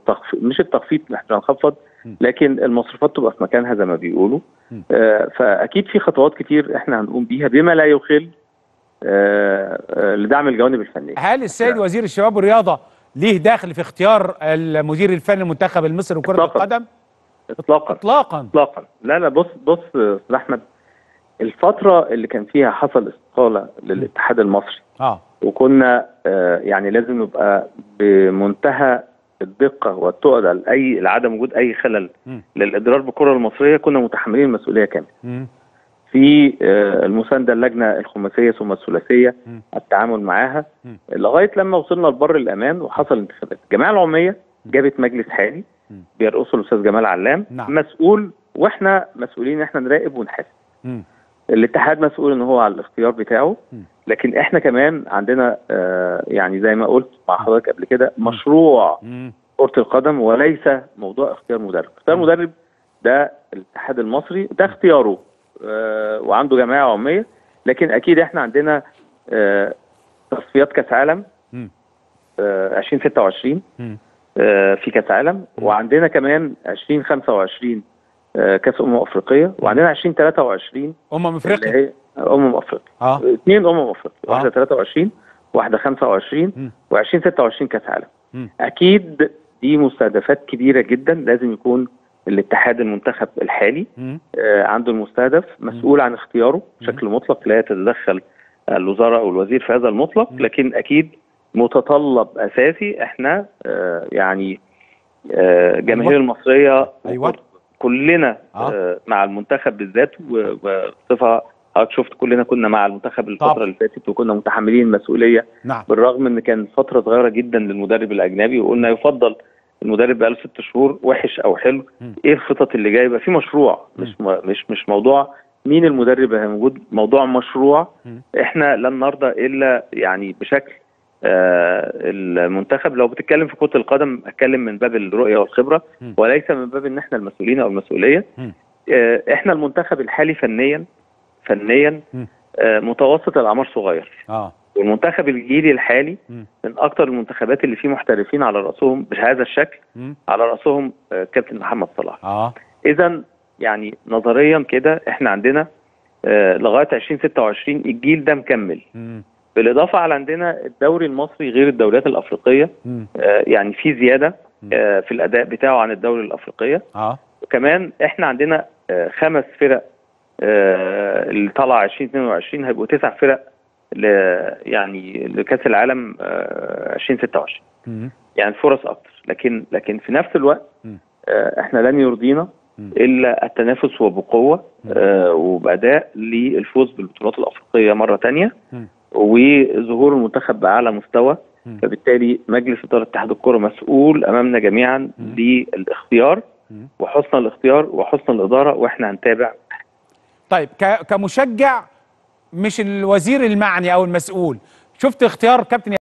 التخفيض مش التخفيض احنا هنخفض لكن المصروفات تبقى في مكانها زي ما بيقولوا آه، فاكيد في خطوات كتير احنا هنقوم بيها بما لا يخل آه، آه، لدعم الجوانب الفنيه هل السيد وزير الشباب والرياضه ليه دخل في اختيار المدير الفني المنتخب المصري لكره إطلاقاً. القدم اطلاقا اطلاقا اطلاقا لا لا بص بص يا استاذ احمد الفتره اللي كان فيها حصل استقاله للاتحاد المصري اه وكنا آه، يعني لازم نبقى بمنتهى الدقه والتقى لاي لعدم وجود اي خلل مم. للاضرار بالكره المصريه كنا متحملين المسؤوليه كامله مم. في آه، المسانده اللجنه الخماسيه ثم الثلاثيه مم. التعامل معاها مم. لغايه لما وصلنا لبر الامان وحصل انتخابات الجمعيه العموميه جابت مجلس حالي مم. بيرقصه الاستاذ جمال علام نعم. مسؤول واحنا مسؤولين ان احنا نراقب ونحاسب مم. الاتحاد مسؤول ان هو على الاختيار بتاعه مم. لكن احنا كمان عندنا آه يعني زي ما قلت مع حضرتك قبل كده مشروع مم. كرة القدم وليس موضوع اختيار مدرب، اختيار مدرب ده الاتحاد المصري ده اختياره آه وعنده جمعية عمومية لكن اكيد احنا عندنا آه تصفيات كاس عالم مم. آه 2026 مم. آه في كاس عالم وعندنا كمان 2025 آه كاس امم افريقيه وعندنا 2023 امم اللي افريقيا هي امم افريقيا اه اثنين امم افريقيا آه. واحده 23 واحده 25 مم. و2026 كاس عالم مم. اكيد دي مستهدفات كبيره جدا لازم يكون الاتحاد المنتخب الحالي مم. آه، عنده المستهدف مسؤول عن اختياره بشكل مطلق لا يتدخل الوزاره او الوزير في هذا المطلق لكن اكيد متطلب اساسي احنا آه، يعني آه، الجماهير أيوة. المصريه أيوة. كلنا آه. آه، مع المنتخب بالذات و- وبصفه حضرتك شفت كلنا كنا مع المنتخب الفتره طبعا. اللي فاتت وكنا متحملين المسؤوليه نعم بالرغم ان كان فتره صغيره جدا للمدرب الاجنبي وقلنا يفضل المدرب بقاله ست شهور وحش او حلو مم. ايه الخطط اللي جايه يبقى في مشروع مش م- مش مش موضوع مين المدرب اللي موجود موضوع مشروع مم. احنا لن نرضى الا يعني بشكل آه المنتخب لو بتتكلم في كره القدم اتكلم من باب الرؤيه والخبره مم. وليس من باب ان احنا المسؤولين او المسؤوليه مم. آه احنا المنتخب الحالي فنيا فنيا مم. آه متوسط الاعمار صغير اه والمنتخب الجيلي الحالي مم. من اكتر المنتخبات اللي فيه محترفين على راسهم بهذا الشكل مم. على راسهم آه، كابتن محمد صلاح اه اذا يعني نظريا كده احنا عندنا آه، لغايه 2026 الجيل ده مكمل مم. بالاضافه على عندنا الدوري المصري غير الدوريات الافريقيه مم. آه، يعني في زياده آه، في الاداء بتاعه عن الدوري الافريقيه اه وكمان احنا عندنا آه، خمس فرق آه، اللي طلع 2022 هيبقوا تسع فرق ل يعني لكاس العالم آه، 2026 مم. يعني فرص اكتر لكن لكن في نفس الوقت مم. آه، احنا لن يرضينا مم. الا التنافس وبقوه آه، وباداء للفوز بالبطولات الافريقيه مره تانية مم. وظهور المنتخب باعلى مستوى مم. فبالتالي مجلس اداره اتحاد الكره مسؤول امامنا جميعا للاختيار مم. وحسن الاختيار وحسن الاداره واحنا هنتابع طيب ك- كمشجع مش الوزير المعني او المسؤول شفت اختيار كابتن